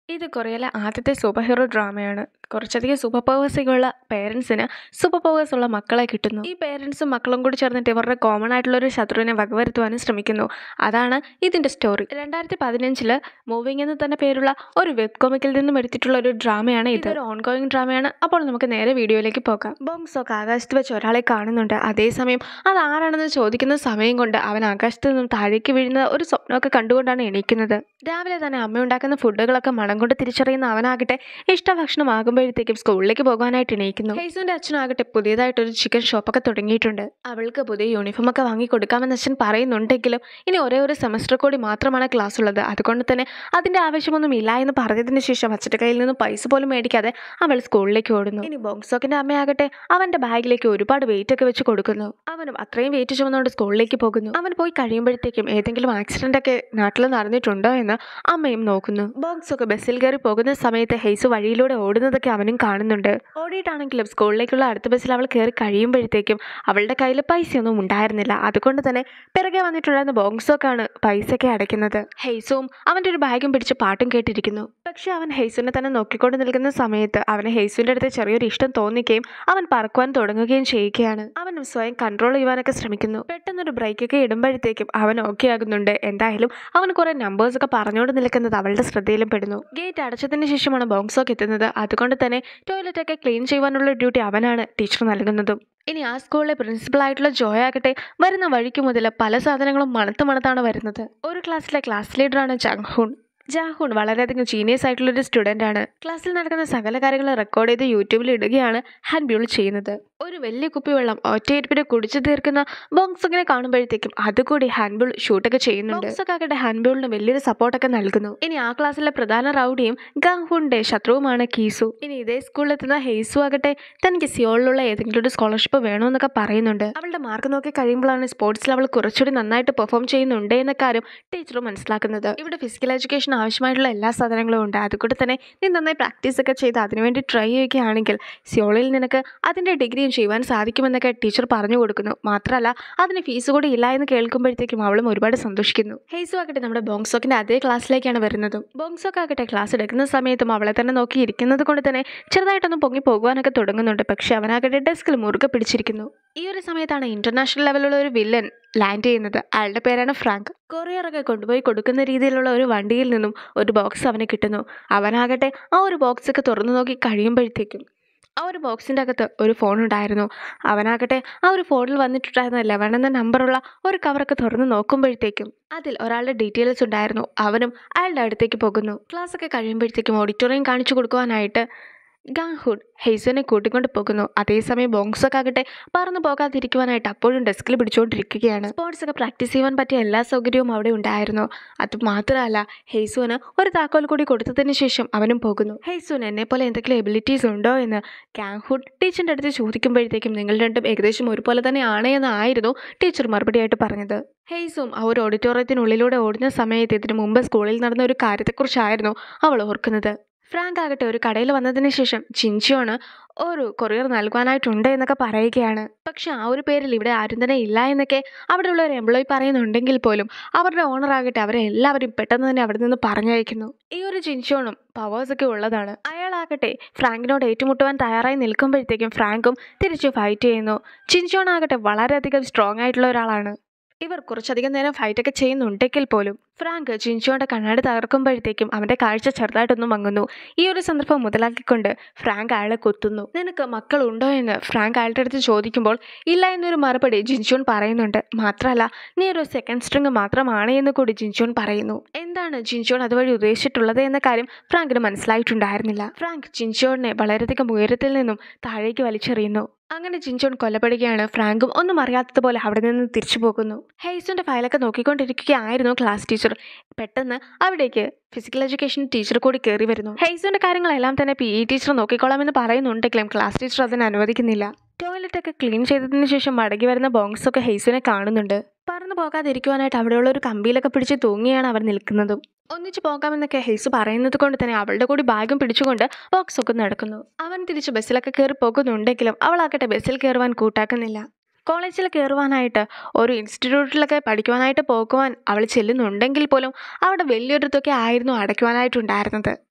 ഇത് കൊറിയയിലെ ആദ്യത്തെ super hero ഡ്രാമയാണ് കുറച്ചധികം സൂപ്പർ പവേഴ്സൊക്കെ ഉള്ള പേരൻസിന് സൂപ്പർ പവേഴ്സ് ഉള്ള മക്കളെ കിട്ടുന്നു ഈ പേരൻസും മക്കളും കൂടി ചേർന്നിട്ട് ഇവരുടെ കോമൺ ആയിട്ടുള്ള ഒരു ശത്രുവിനെ വകവരുത്തുവാനും ശ്രമിക്കുന്നു അതാണ് ഇതിൻ്റെ സ്റ്റോറി രണ്ടായിരത്തി പതിനഞ്ചില് മൂവിങ് എന്ന് തന്നെ പേരുള്ള ഒരു വെബ് കോമിക്കിൽ നിന്നും എടുത്തിട്ടുള്ള ഒരു ഡ്രാമയാണ് ഇത് ഒരു ഓൺ ഗോയിങ് ഡ്രാമയാണ് അപ്പോൾ നമുക്ക് നേരെ വീഡിയോയിലേക്ക് പോകാം ബോങ്സ് ഒക്കെ ആകാശത്ത് വെച്ച് ഒരാളെ കാണുന്നുണ്ട് അതേസമയം അത് ആരാണെന്ന് ചോദിക്കുന്ന സമയം കൊണ്ട് അവൻ ആകാശത്ത് നിന്നും താഴേക്ക് വീഴുന്ന ഒരു സ്വപ്നമൊക്കെ കണ്ടുകൊണ്ടാണ് എണീക്കുന്നത് രാവിലെ തന്നെ അമ്മ ഉണ്ടാക്കുന്ന ഫുഡുകളൊക്കെ മണം കൊണ്ട് തിരിച്ചറിയുന്ന അവനാകട്ടെ ഇഷ്ടഭക്ഷണമാകുമ്പോഴത്തേക്കും സ്കൂളിലേക്ക് പോകാനായിട്ട് എണീക്കുന്നു ഹെയ്സുവിന്റെ അച്ഛനാകട്ടെ പുതിയതായിട്ടൊരു ചിക്കൻ ഷോപ്പൊക്കെ തുടങ്ങിയിട്ടുണ്ട് അവൾക്ക് പുതിയ യൂണിഫോം ഒക്കെ വാങ്ങി കൊടുക്കാമെന്ന് അച്ഛൻ പറയുന്നുണ്ടെങ്കിലും ഇനി ഒരേ ഒരു സെമസ്റ്റർ കൂടി മാത്രമാണ് ക്ലാസ് ഉള്ളത് അതുകൊണ്ട് തന്നെ അതിന്റെ ആവശ്യമൊന്നും ഇല്ല എന്ന് പറഞ്ഞതിന് ശേഷം അച്ഛൻ്റെ കയ്യിൽ നിന്ന് പൈസ പോലും മേടിക്കാതെ അവൾ സ്കൂളിലേക്ക് ഓടുന്നു ഇനി ബോങ്സോക്കിന്റെ അമ്മയാകട്ടെ അവന്റെ ബാഗിലേക്ക് ഒരുപാട് വെയിറ്റ് ഒക്കെ വെച്ച് കൊടുക്കുന്നു അവനും അത്രയും വെയിറ്റ് ചുമന്നുകൊണ്ട് സ്കൂളിലേക്ക് പോകുന്നു അവൻ പോയി കഴിയുമ്പോഴത്തേക്കും ഏതെങ്കിലും ആക്സിഡന്റ് ഒക്കെ നാട്ടിൽ നടന്നിട്ടുണ്ടോ എന്ന് അമ്മയും നോക്കുന്നു ബോക്സ് ഒക്കെ ബസ്സിൽ കയറി പോകുന്ന സമയത്ത് ഹെയ്സ് വഴിയിലൂടെ ഓടുന്നതൊക്കെ അവനും കാണുന്നുണ്ട് ഓടിയിട്ടാണെങ്കിലും സ്കൂളിലേക്കുള്ള അടുത്ത ബസ്സിൽ അവൾ കയറി കഴിയുമ്പോഴത്തേക്കും അവളുടെ കയ്യിൽ പൈസയൊന്നും ഉണ്ടായിരുന്നില്ല അതുകൊണ്ട് തന്നെ പിറകെ വന്നിട്ടുണ്ടായിരുന്ന ബോങ്സോക്കാണ് പൈസയൊക്കെ അടയ്ക്കുന്നത് ഹെയ്സും അവൻ്റെ ഒരു ബാഗും പിടിച്ച് പാട്ടും കേട്ടിരിക്കുന്നു പക്ഷെ അവൻ ഹെയ്സുവിനെ തന്നെ നോക്കിക്കൊണ്ട് നിൽക്കുന്ന സമയത്ത് അവന് ഹെയ്സുവിൻ്റെ അടുത്ത് ചെറിയൊരു ഇഷ്ടം തോന്നിക്കുകയും അവൻ പറക്കുവാൻ തുടങ്ങുകയും ചെയ്യുകയാണ് അവനും സ്വയം കൺട്രോൾ ചെയ്യുവാനൊക്കെ ശ്രമിക്കുന്നു പെട്ടെന്നൊരു ബ്രേക്കൊക്കെ ഇടുമ്പോഴത്തേക്കും അവൻ ഓക്കെ ആകുന്നുണ്ട് എന്തായാലും അവൻ കുറെ നമ്പേഴ്സ് ഒക്കെ പറഞ്ഞുകൊണ്ട് നിൽക്കുന്നത് അവളുടെ ശ്രദ്ധയിലും പെടുന്നു ഗേറ്റ് അടച്ചതിന് ശേഷമാണ് ബോങ്സോക്ക് എത്തുന്നത് അതുകൊണ്ട് തന്നെ ടോയ്ലറ്റ് ഒക്കെ ക്ലീൻ ചെയ്യുവാനുള്ള ഡ്യൂട്ടി അവനാണ് ടീച്ചർ നൽകുന്നതും ഇനി ആ സ്കൂളിലെ പ്രിൻസിപ്പൽ ആയിട്ടുള്ള ജോയ ആകട്ടെ വരുന്ന വഴിക്ക് മുതൽ പല സാധനങ്ങളും മണത്ത് മണത്താണ് വരുന്നത് ഒരു ക്ലാസ്സിലെ ക്ലാസ് ലീഡറാണ് ജാങ്ഹൂൺ ജാഹൂൺ വളരെയധികം ജീനിയസ് ആയിട്ടുള്ള ഒരു സ്റ്റുഡൻ്റ് ആണ് ക്ലാസ്സിൽ നടക്കുന്ന സകല കാര്യങ്ങളും റെക്കോർഡ് ചെയ്ത് യൂട്യൂബിൽ ഇടുകയാണ് ഹാൻഡ്ബ്യൂൾ ചെയ്യുന്നത് ഒരു വലിയ കുപ്പി വെള്ളം ഒറ്റയിരുപ്പിന് കുടിച്ചു തീർക്കുന്ന ബോങ്സൊക്കെ കാണുമ്പോഴത്തേക്കും അതുകൂടി ഹാൻഡ്ബോൾ ഷൂട്ടൊക്കെ ചെയ്യുന്നുണ്ട് ബോങ്സൊക്കെ ഹാൻഡ്ബോളിന് വലിയൊരു സപ്പോർട്ടൊക്കെ നൽകുന്നു ഇനി ആ ക്ലാസ്സിലെ പ്രധാന റൗഡിയും ഗാഹുണിന്റെ ശത്രുവുമാണ് കീസു ഇനി ഇതേ സ്കൂളിലെത്തുന്ന ഹെയ്സു ആകട്ടെ തനിക്ക് സിയോളിലുള്ള ഏതെങ്കിലും ഒരു സ്കോളർഷിപ്പ് വേണമെന്നൊക്കെ പറയുന്നുണ്ട് അവളുടെ മാർക്ക് നോക്കി കഴിയുമ്പോഴാണ് സ്പോർട്സിൽ അവൾ കുറച്ചുകൂടി നന്നായിട്ട് പെർഫോം ചെയ്യുന്നുണ്ട് എന്ന കാര്യം ടീച്ചർ മനസ്സിലാക്കുന്നത് ഇവിടെ ഫിസിക്കൽ എഡ്യൂക്കേഷൻ ആവശ്യമായിട്ടുള്ള എല്ലാ സാധനങ്ങളും ഉണ്ട് അതുകൊണ്ട് തന്നെ നീ നന്നായി പ്രാക്ടീസ് ഒക്കെ ചെയ്ത് അതിനുവേണ്ടി ട്രൈ ചെയ്യുകയാണെങ്കിൽ സിയോളിൽ നിനക്ക് അതിൻ്റെ ഡിഗ്രിയും ചെയ്യുവാൻ സാധിക്കുമെന്നൊക്കെ ടീച്ചർ പറഞ്ഞു കൊടുക്കുന്നു മാത്രമല്ല അതിന് ഫീസ് കൂടി ഇല്ല എന്ന് കേൾക്കുമ്പോഴത്തേക്കും അവളും ഒരുപാട് സന്തോഷിക്കുന്നു ഹെയ്സു ആകട്ടെ നമ്മുടെ ബോങ്സോക്കിൻ്റെ അതേ ക്ലാസ്സിലേക്കാണ് വരുന്നതും ബോങ്സോക്ക് ആകട്ടെ ക്ലാസ് എടുക്കുന്ന സമയത്തും അവളെ തന്നെ നോക്കി ഇരിക്കുന്നത് കൊണ്ട് തന്നെ ചെറുതായിട്ടൊന്ന് പൊങ്ങി പോകുവാനൊക്കെ തുടങ്ങുന്നുണ്ട് പക്ഷെ അവനാകട്ടെ ഡെസ്കിൽ മുറുകെ പിടിച്ചിരിക്കുന്നു ഈ ഒരു സമയത്താണ് ഇന്റർനാഷണൽ ലെവലുള്ള ഒരു വില്ലൻ ലാൻഡ് ചെയ്യുന്നത് അയാളുടെ പേരാണ് ഫ്രാങ്ക് കൊറിയറൊക്കെ കൊണ്ടുപോയി കൊടുക്കുന്ന രീതിയിലുള്ള ഒരു വണ്ടിയിൽ നിന്നും ഒരു ബോക്സ് അവന് കിട്ടുന്നു അവനാകട്ടെ ആ ഒരു ബോക്സ് ഒക്കെ തുറന്നു നോക്കി കഴിയുമ്പോഴത്തേക്കും ആ ഒരു ബോക്സിൻ്റെ അകത്ത് ഒരു ഫോൺ ഉണ്ടായിരുന്നു അവനാകട്ടെ ആ ഒരു ഫോണിൽ വന്നിട്ടുണ്ടായിരുന്ന ലെവൻ എന്ന നമ്പറുള്ള ഒരു കവറൊക്കെ തുറന്ന് നോക്കുമ്പോഴത്തേക്കും അതിൽ ഒരാളുടെ ഡീറ്റെയിൽസ് ഉണ്ടായിരുന്നു അവനും അയാളുടെ അടുത്തേക്ക് പോകുന്നു ക്ലാസ് ഒക്കെ കഴിയുമ്പോഴത്തേക്കും ഓഡിറ്റോറിയം കാണിച്ചു കൊടുക്കുവാനായിട്ട് ഗാഹുഡ് ഹെയ്സനെ കൂട്ടിക്കൊണ്ട് പോകുന്നു അതേസമയം ബോങ്സൊക്കെ ആകട്ടെ പറന്നു പോകാതിരിക്കുവാനായിട്ട് അപ്പോഴും ഡെസ്കിൽ പിടിച്ചുകൊണ്ടിരിക്കുകയാണ് സ്പോർട്സ് ഒക്കെ പ്രാക്ടീസ് ചെയ്യുവാൻ പറ്റിയ എല്ലാ സൗകര്യവും അവിടെ ഉണ്ടായിരുന്നു അത് മാത്രമല്ല ഹെയ്സുവിന് ഒരു താക്കോൽ കൂടി കൊടുത്തതിന് ശേഷം അവനും പോകുന്നു ഹെയ്സുവിന് എന്നെ പോലെ എന്തെങ്കിലും എബിലിറ്റീസ് ഉണ്ടോ എന്ന് ഗാങ്ഹുഡ് ടീച്ചറിൻ്റെ അടുത്ത് ചോദിക്കുമ്പോഴത്തേക്കും നിങ്ങൾ രണ്ടും ഏകദേശം ഒരുപോലെ തന്നെ ആണ് എന്നായിരുന്നു ടീച്ചർ മറുപടിയായിട്ട് പറഞ്ഞത് ഹെയ്സും ആ ഒരു ഓഡിറ്റോറിയത്തിനുള്ളിലൂടെ ഓടുന്ന സമയത്ത് ഇതിനു മുമ്പ് സ്കൂളിൽ നടന്ന ഒരു കാര്യത്തെക്കുറിച്ചായിരുന്നു അവൾ ഓർക്കുന്നത് ഫ്രാങ്ക് ആകട്ടെ ഒരു കടയിൽ വന്നതിന് ശേഷം ചിഞ്ചിയോണ് ഒരു കൊറിയർ നൽകുവാനായിട്ടുണ്ട് എന്നൊക്കെ പറയുകയാണ് പക്ഷെ ആ ഒരു പേരിൽ ഇവിടെ ആരും തന്നെ ഇല്ല എന്നൊക്കെ അവിടെയുള്ള ഒരു എംപ്ലോയി പറയുന്നുണ്ടെങ്കിൽ പോലും അവരുടെ ഓണർ ആകട്ടെ അവരെ എല്ലാവരും പെട്ടെന്ന് തന്നെ അവിടെ നിന്ന് പറഞ്ഞയക്കുന്നു ഈ ഒരു ചിഞ്ചോണും പവേഴ്സ് ഒക്കെ ഉള്ളതാണ് അയാളാകട്ടെ ഫ്രാങ്കിനോട് ഏറ്റുമുട്ടുവാൻ തയ്യാറായി നിൽക്കുമ്പോഴത്തേക്കും ഫ്രാങ്കും തിരിച്ച് ഫൈറ്റ് ചെയ്യുന്നു ചിഞ്ചോൺ ആകട്ടെ വളരെയധികം സ്ട്രോങ് ആയിട്ടുള്ള ഒരാളാണ് ഇവർ കുറച്ചധികം നേരം ഫൈറ്റൊക്കെ ചെയ്യുന്നുണ്ടെങ്കിൽ പോലും ഫ്രാങ്ക് ചിഞ്ചോയുടെ കണ്ണാടി തകർക്കുമ്പോഴത്തേക്കും അവന്റെ കാഴ്ച ചെറുതായിട്ടൊന്നും മങ്ങുന്നു ഈ ഒരു സന്ദർഭം മുതലാക്കിക്കൊണ്ട് ഫ്രാങ്ക് അയാളെ കൊത്തുന്നു നിനക്ക് മക്കളുണ്ടോ എന്ന് ഫ്രാങ്ക് അയാളുടെ അടുത്ത് ചോദിക്കുമ്പോൾ ഇല്ല എന്നൊരു മറുപടി ജിൻചോൺ പറയുന്നുണ്ട് മാത്രമല്ല നീ ഒരു സെക്കൻഡ് സ്ട്രിങ് മാത്രമാണ് എന്ന് കൂടി ജിൻചോൺ പറയുന്നു എന്താണ് ജിൻചോൺ അതുവഴി ഉദ്ദേശിച്ചിട്ടുള്ളത് എന്ന കാര്യം ഫ്രാങ്കിന് മനസ്സിലായിട്ടുണ്ടായിരുന്നില്ല ഫ്രാങ്ക് ജിൻചോണിനെ വളരെയധികം ഉയരത്തിൽ നിന്നും താഴേക്ക് വലിച്ചെറിയുന്നു അങ്ങനെ ജിൻചോൺ കൊല്ലപ്പെടുകയാണ് ഫ്രാങ്കും ഒന്നും അറിയാത്തതുപോലെ അവിടെ നിന്ന് തിരിച്ചു പോകുന്നു ഹെയ്സുന്റെ ഫയലൊക്കെ നോക്കിക്കൊണ്ടിരിക്കുകയായിരുന്നു ക്ലാസ് ടീച്ചർ പെട്ടെന്ന് അവിടേക്ക് ഫിസിക്കൽ എഡ്യൂക്കേഷൻ ടീച്ചർ കൂടി കയറി വരുന്നു ഹെയ്സുന്റെ കാര്യങ്ങളെല്ലാം തന്നെ പി ഇ ടീച്ചർ നോക്കിക്കോളാമെന്ന് പറയുന്നുണ്ടെങ്കിലും ക്ലാസ് ടീച്ചർ അതിന് അനുവദിക്കുന്നില്ല ടോയ്ലറ്റ് ഒക്കെ ക്ലീൻ ചെയ്തതിന് ശേഷം മടങ്ങി വരുന്ന ബോങ്സ് ഒക്കെ ഹെയ്സുനെ കാണുന്നുണ്ട് പറന്നു പോകാതിരിക്കുവാനായിട്ട് അവിടെയുള്ള ഒരു കമ്പിയിലൊക്കെ പിടിച്ച് തൂങ്ങിയാണ് അവർ നിൽക്കുന്നതും ഒന്നിച്ചു പോകാമെന്നൊക്കെ ഹെയ്സ് പറയുന്നത് കൊണ്ട് തന്നെ അവളുടെ കൂടി ബാഗും പിടിച്ചുകൊണ്ട് ബോക്സ് ഒക്കെ നടക്കുന്നു അവൻ തിരിച്ച് ബസ്സിലൊക്കെ കയറി പോകുന്നുണ്ടെങ്കിലും അവളാകട്ടെ ബസ്സിൽ കയറുവാൻ കൂട്ടാക്കുന്നില്ല കോളേജിൽ കയറുവാനായിട്ട് ഒരു ഇൻസ്റ്റിറ്റ്യൂട്ടിലൊക്കെ പഠിക്കുവാനായിട്ട് പോകുവാൻ അവൾ ചെല്ലുന്നുണ്ടെങ്കിൽ പോലും അവിടെ വലിയൊരു തുക ആയിരുന്നു അടയ്ക്കുവാനായിട്ടുണ്ടായിരുന്നത്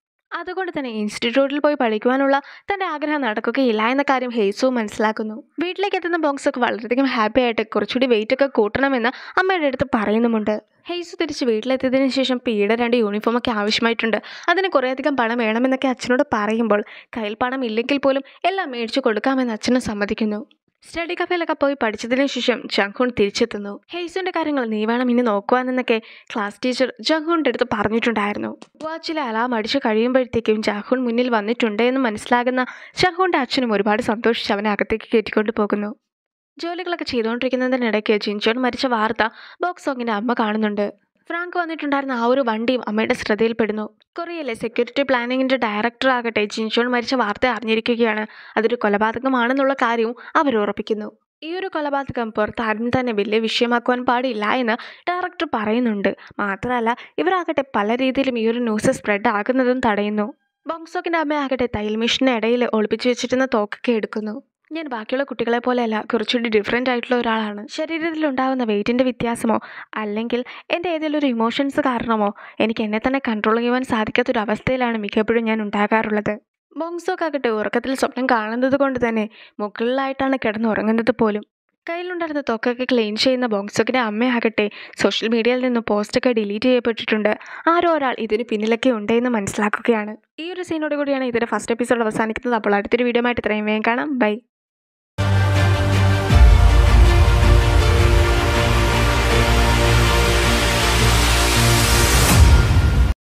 അതുകൊണ്ട് തന്നെ ഇൻസ്റ്റിറ്റ്യൂട്ടിൽ പോയി പഠിക്കുവാനുള്ള തൻ്റെ ആഗ്രഹം നടക്കുകയില്ല എന്ന കാര്യം ഹെയ്സു മനസ്സിലാക്കുന്നു വീട്ടിലേക്ക് എത്തുന്ന ബോങ്സൊക്കെ വളരെയധികം ഹാപ്പി ആയിട്ട് കുറച്ചുകൂടി വെയിറ്റ് ഒക്കെ കൂട്ടണമെന്ന് അമ്മയുടെ അടുത്ത് പറയുന്നുമുണ്ട് ഹെയ്സു തിരിച്ച് വീട്ടിലെത്തിയതിനു ശേഷം പിയുടെ രണ്ട് യൂണിഫോമൊക്കെ ആവശ്യമായിട്ടുണ്ട് അതിന് കുറേയധികം പണം വേണമെന്നൊക്കെ അച്ഛനോട് പറയുമ്പോൾ കയ്യിൽ പണം ഇല്ലെങ്കിൽ പോലും എല്ലാം മേടിച്ചു കൊടുക്കാമെന്ന് അച്ഛനും സമ്മതിക്കുന്നു സ്റ്റഡി കഫേയിലൊക്കെ പോയി പഠിച്ചതിന് ശേഷം ജങ്ഹൂൺ തിരിച്ചെത്തുന്നു ഹെയ്സുവിൻ്റെ കാര്യങ്ങൾ നീ വേണം ഇനി നോക്കുവാനെന്നൊക്കെ ക്ലാസ് ടീച്ചർ ജങ്ഹൂണിൻ്റെ അടുത്ത് പറഞ്ഞിട്ടുണ്ടായിരുന്നു വാച്ചിലെ അലാം അടിച്ചു കഴിയുമ്പോഴത്തേക്കും ജാഹൂൺ മുന്നിൽ വന്നിട്ടുണ്ട് എന്ന് മനസ്സിലാകുന്ന ജഹൂണിൻ്റെ അച്ഛനും ഒരുപാട് സന്തോഷിച്ച് അവനെ അകത്തേക്ക് കയറ്റിക്കൊണ്ട് പോകുന്നു ജോലികളൊക്കെ ചെയ്തുകൊണ്ടിരിക്കുന്നതിനിടയ്ക്ക് ജിൻചോൺ മരിച്ച വാർത്ത ബോക്സോങ്ങിൻ്റെ അമ്മ കാണുന്നുണ്ട് ഫ്രാങ്ക് വന്നിട്ടുണ്ടായിരുന്ന ആ ഒരു വണ്ടിയും അമ്മയുടെ ശ്രദ്ധയിൽപ്പെടുന്നു കൊറിയയിലെ സെക്യൂരിറ്റി പ്ലാനിങ്ങിൻ്റെ ഡയറക്ടർ ആകട്ടെ ജിൻചോൺ മരിച്ച വാർത്ത അറിഞ്ഞിരിക്കുകയാണ് അതൊരു കൊലപാതകമാണെന്നുള്ള കാര്യവും അവർ ഉറപ്പിക്കുന്നു ഈ ഒരു കൊലപാതകം പുറത്ത് ആരും തന്നെ വലിയ വിഷയമാക്കുവാൻ പാടില്ല എന്ന് ഡയറക്ടർ പറയുന്നുണ്ട് മാത്രമല്ല ഇവരാകട്ടെ പല രീതിയിലും ഈ ഒരു ന്യൂസ് സ്പ്രെഡ് ആകുന്നതും തടയുന്നു ബോങ്സോക്കിൻ്റെ അമ്മയാകട്ടെ തയ്യൽ മെഷീൻ്റെ ഇടയിൽ ഒളിപ്പിച്ചു വെച്ചിരുന്ന തോക്കൊക്കെ എടുക്കുന്നു ഞാൻ ബാക്കിയുള്ള കുട്ടികളെ പോലെയല്ല കുറച്ചുകൂടി ഡിഫറെൻ്റ് ആയിട്ടുള്ള ഒരാളാണ് ശരീരത്തിൽ ഉണ്ടാകുന്ന വെയിറ്റിൻ്റെ വ്യത്യാസമോ അല്ലെങ്കിൽ എൻ്റെ ഏതെങ്കിലും ഒരു ഇമോഷൻസ് കാരണമോ എനിക്ക് എന്നെ തന്നെ കൺട്രോൾ ചെയ്യുവാൻ സാധിക്കാത്തൊരു അവസ്ഥയിലാണ് മിക്കപ്പോഴും ഞാൻ ഉണ്ടാകാറുള്ളത് ബോങ്സോക്കാകട്ടെ ഉറക്കത്തിൽ സ്വപ്നം കാണുന്നത് കൊണ്ട് തന്നെ മുകളിലായിട്ടാണ് കിടന്നുറങ്ങുന്നത് പോലും കയ്യിലുണ്ടായിരുന്ന തൊക്കൊക്കെ ക്ലീൻ ചെയ്യുന്ന ബോങ്സോക്കിൻ്റെ അമ്മയാകട്ടെ സോഷ്യൽ മീഡിയയിൽ നിന്ന് പോസ്റ്റൊക്കെ ഡിലീറ്റ് ചെയ്യപ്പെട്ടിട്ടുണ്ട് ആരോ ഒരാൾ ഇതിന് പിന്നിലൊക്കെ ഉണ്ട് എന്ന് മനസ്സിലാക്കുകയാണ് ഈ ഒരു സീനോട് കൂടിയാണ് ഇതിൻ്റെ ഫസ്റ്റ് എപ്പിസോഡ് അവസാനിക്കുന്നത് അപ്പോൾ അടുത്തൊരു വീഡിയോ ആയിട്ട് ഇത്രയും വേഗം കാണാം ബൈ